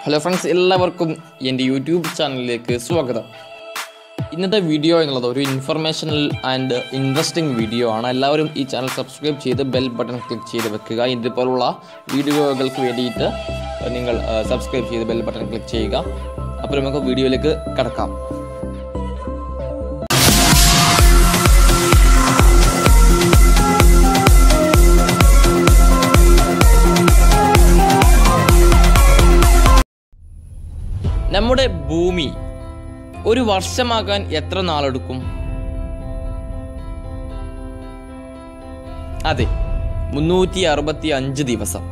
hello friends എല്ലാവർക്കും എൻ്റെ YouTube ചാനലിലേക്ക് സ്വാഗതം ഇന്നത്തെ വീഡിയോ എന്നുള്ളത് ഒരു ഇൻഫർമേഷണൽ ആൻഡ് ഇൻട്രസ്റ്റിംഗ് വീഡിയോ ആണ് എല്ലാവരും ഈ ചാനൽ സബ്സ്ക്രൈബ് ചെയ്ത് ബെൽ ബട്ടൺ ക്ലിക്ക് ചെയ്ത് വെക്കുക ഇതുപോലുള്ള വീഡിയോകൾക്ക് വേണ്ടിയിട്ട് നിങ്ങൾ സബ്സ്ക്രൈബ് ചെയ്ത് ബെൽ ബട്ടൺ ക്ലിക്ക് ചെയ്യുക അപ്പോൾ നമുക്ക് വീഡിയോയിലേക്ക് കടക്കാം നമ്മുടെ ഭൂമി ഒരു വർഷമാകാൻ എത്ര നാളെടുക്കും അതെ മുന്നൂറ്റി അറുപത്തി അഞ്ച് ദിവസം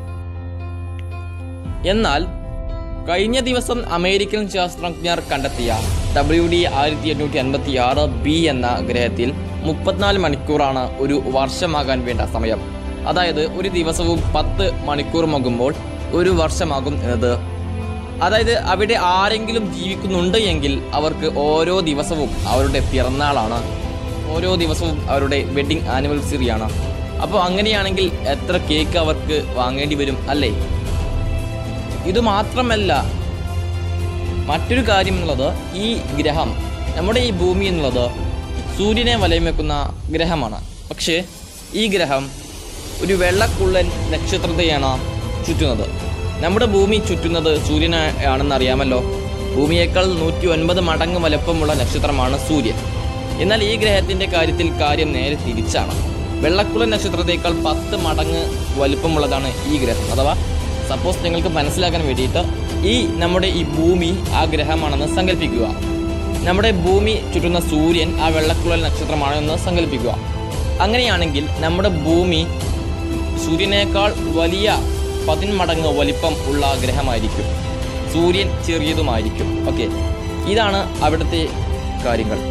എന്നാൽ കഴിഞ്ഞ ദിവസം അമേരിക്കൻ ശാസ്ത്രജ്ഞർ കണ്ടെത്തിയ ഡബ്ല്യു ഡി ആയിരത്തി എണ്ണൂറ്റി അൻപത്തി ആറ് ബി എന്ന ഗ്രഹത്തിൽ മുപ്പത്തിനാല് മണിക്കൂറാണ് ഒരു വർഷമാകാൻ വേണ്ട സമയം അതായത് ഒരു ദിവസവും പത്ത് മണിക്കൂറുമാകുമ്പോൾ ഒരു വർഷമാകും എന്നത് അതായത് അവിടെ ആരെങ്കിലും ജീവിക്കുന്നുണ്ട് എങ്കിൽ അവർക്ക് ഓരോ ദിവസവും അവരുടെ പിറന്നാളാണ് ഓരോ ദിവസവും അവരുടെ വെഡിങ് ആനിവേഴ്സറിയാണ് അപ്പോൾ അങ്ങനെയാണെങ്കിൽ എത്ര കേക്ക് അവർക്ക് വാങ്ങേണ്ടി വരും അല്ലേ ഇത് മാത്രമല്ല മറ്റൊരു കാര്യം എന്നുള്ളത് ഈ ഗ്രഹം നമ്മുടെ ഈ ഭൂമി എന്നുള്ളത് സൂര്യനെ വലയം വെക്കുന്ന ഗ്രഹമാണ് പക്ഷേ ഈ ഗ്രഹം ഒരു വെള്ളക്കുള്ളൻ നക്ഷത്രത്തെയാണ് ചുറ്റുന്നത് നമ്മുടെ ഭൂമി ചുറ്റുന്നത് സൂര്യനെ ആണെന്ന് അറിയാമല്ലോ ഭൂമിയേക്കാൾ നൂറ്റി ഒൻപത് മടങ്ങ് വലുപ്പമുള്ള നക്ഷത്രമാണ് സൂര്യൻ എന്നാൽ ഈ ഗ്രഹത്തിന്റെ കാര്യത്തിൽ കാര്യം നേരെ തിരിച്ചാണ് വെള്ളക്കുള്ളൻ നക്ഷത്രത്തേക്കാൾ പത്ത് മടങ്ങ് വലുപ്പമുള്ളതാണ് ഈ ഗ്രഹം അഥവാ സപ്പോസ് നിങ്ങൾക്ക് മനസ്സിലാക്കാൻ വേണ്ടിയിട്ട് ഈ നമ്മുടെ ഈ ഭൂമി ആ ഗ്രഹമാണെന്ന് സങ്കല്പിക്കുക നമ്മുടെ ഭൂമി ചുറ്റുന്ന സൂര്യൻ ആ വെള്ളക്കുള്ളൻ നക്ഷത്രമാണെന്ന് സങ്കല്പിക്കുക അങ്ങനെയാണെങ്കിൽ നമ്മുടെ ഭൂമി സൂര്യനേക്കാൾ വലിയ പതിന്മടങ്ങ് വലിപ്പം ഉള്ള ഗ്രഹമായിരിക്കും സൂര്യൻ ചെറിയതുമായിരിക്കും ഓക്കെ ഇതാണ് അവിടുത്തെ കാര്യങ്ങൾ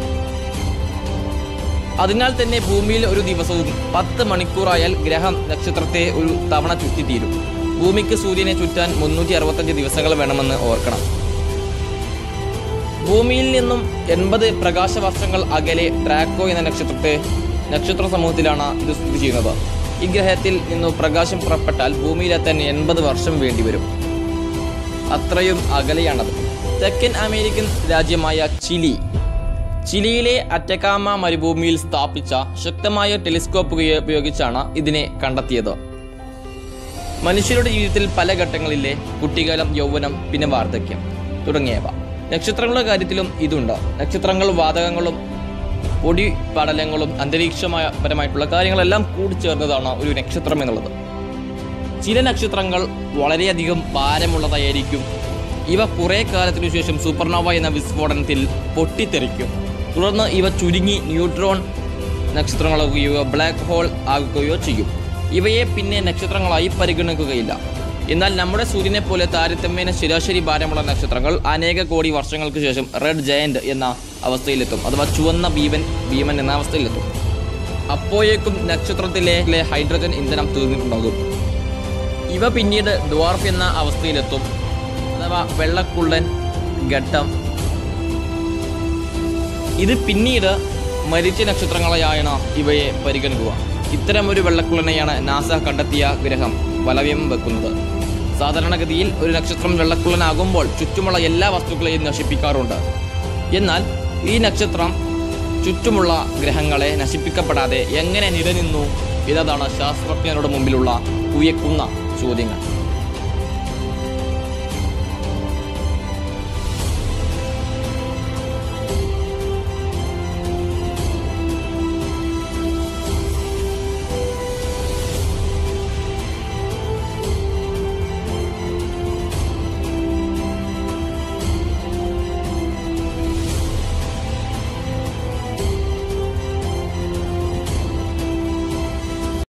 അതിനാൽ തന്നെ ഭൂമിയിൽ ഒരു ദിവസവും പത്ത് മണിക്കൂറായാൽ ഗ്രഹം നക്ഷത്രത്തെ ഒരു തവണ ചുറ്റിത്തീരും ഭൂമിക്ക് സൂര്യനെ ചുറ്റാൻ മുന്നൂറ്റി അറുപത്തഞ്ച് ദിവസങ്ങൾ വേണമെന്ന് ഓർക്കണം ഭൂമിയിൽ നിന്നും എൺപത് പ്രകാശ വർഷങ്ങൾ അകലെ ഡ്രാക്കോ എന്ന നക്ഷത്രത്തെ നക്ഷത്ര സമൂഹത്തിലാണ് ഇത് സ്ഥിതി ചെയ്യുന്നത് ഈ ഗ്രഹത്തിൽ നിന്നും പ്രകാശം പുറപ്പെട്ടാൽ ഭൂമിയിലെത്താൻ എൺപത് വർഷം വേണ്ടിവരും അത്രയും അകലെയാണത് തെക്കൻ അമേരിക്കൻ രാജ്യമായ ചിലി ചിലിയിലെ അറ്റക്കാമ മരുഭൂമിയിൽ സ്ഥാപിച്ച ശക്തമായ ടെലിസ്കോപ്പ് ഉപയോഗിച്ചാണ് ഇതിനെ കണ്ടെത്തിയത് മനുഷ്യരുടെ ജീവിതത്തിൽ പല ഘട്ടങ്ങളിലെ കുട്ടിക്കാലം യൗവനം പിന്നെ വാർദ്ധക്യം തുടങ്ങിയവ നക്ഷത്രങ്ങളുടെ കാര്യത്തിലും ഇതുണ്ട് നക്ഷത്രങ്ങൾ വാതകങ്ങളും പൊടി പടലങ്ങളും അന്തരീക്ഷപരമായിട്ടുള്ള കാര്യങ്ങളെല്ലാം കൂടിച്ചേർന്നതാണ് ഒരു നക്ഷത്രം എന്നുള്ളത് ചില നക്ഷത്രങ്ങൾ വളരെയധികം ഭാരമുള്ളതായിരിക്കും ഇവ കുറെ കാലത്തിനു ശേഷം സൂപ്പർനോവ എന്ന വിസ്ഫോടനത്തിൽ പൊട്ടിത്തെറിക്കും തുടർന്ന് ഇവ ചുരുങ്ങി ന്യൂട്രോൺ നക്ഷത്രങ്ങളാകുകയോ ബ്ലാക്ക് ഹോൾ ആകുകയോ ചെയ്യും ഇവയെ പിന്നെ നക്ഷത്രങ്ങളായി പരിഗണിക്കുകയില്ല എന്നാൽ നമ്മുടെ സൂര്യനെ പോലെ താരതമ്യേന ശരാശരി ഭാരമുള്ള നക്ഷത്രങ്ങൾ അനേക കോടി വർഷങ്ങൾക്ക് ശേഷം റെഡ് ജയന്റ് എന്ന അവസ്ഥയിലെത്തും അഥവാ ചുവന്ന ഭീമൻ ഭീമൻ എന്ന അവസ്ഥയിലെത്തും അപ്പോഴേക്കും നക്ഷത്രത്തിലെ ഹൈഡ്രജൻ ഇന്ധനം തീർന്നിട്ടുണ്ടാകും ഇവ പിന്നീട് ഡ്വാർഫ് എന്ന അവസ്ഥയിലെത്തും അഥവാ വെള്ളക്കുള്ളൻ ഘട്ടം ഇത് പിന്നീട് മരിച്ച നക്ഷത്രങ്ങളെയാണ് ഇവയെ പരിഗണിക്കുക ഇത്തരം ഒരു വെള്ളക്കുള്ളനെയാണ് നാസ കണ്ടെത്തിയ ഗ്രഹം വലവ്യം വെക്കുന്നത് സാധാരണഗതിയിൽ ഒരു നക്ഷത്രം വെള്ളക്കുള്ളനാകുമ്പോൾ ചുറ്റുമുള്ള എല്ലാ വസ്തുക്കളെയും നശിപ്പിക്കാറുണ്ട് എന്നാൽ ഈ നക്ഷത്രം ചുറ്റുമുള്ള ഗ്രഹങ്ങളെ നശിപ്പിക്കപ്പെടാതെ എങ്ങനെ നിലനിന്നു എന്നതാണ് ശാസ്ത്രജ്ഞരുടെ മുമ്പിലുള്ള ഉയക്കുന്ന ചോദ്യങ്ങൾ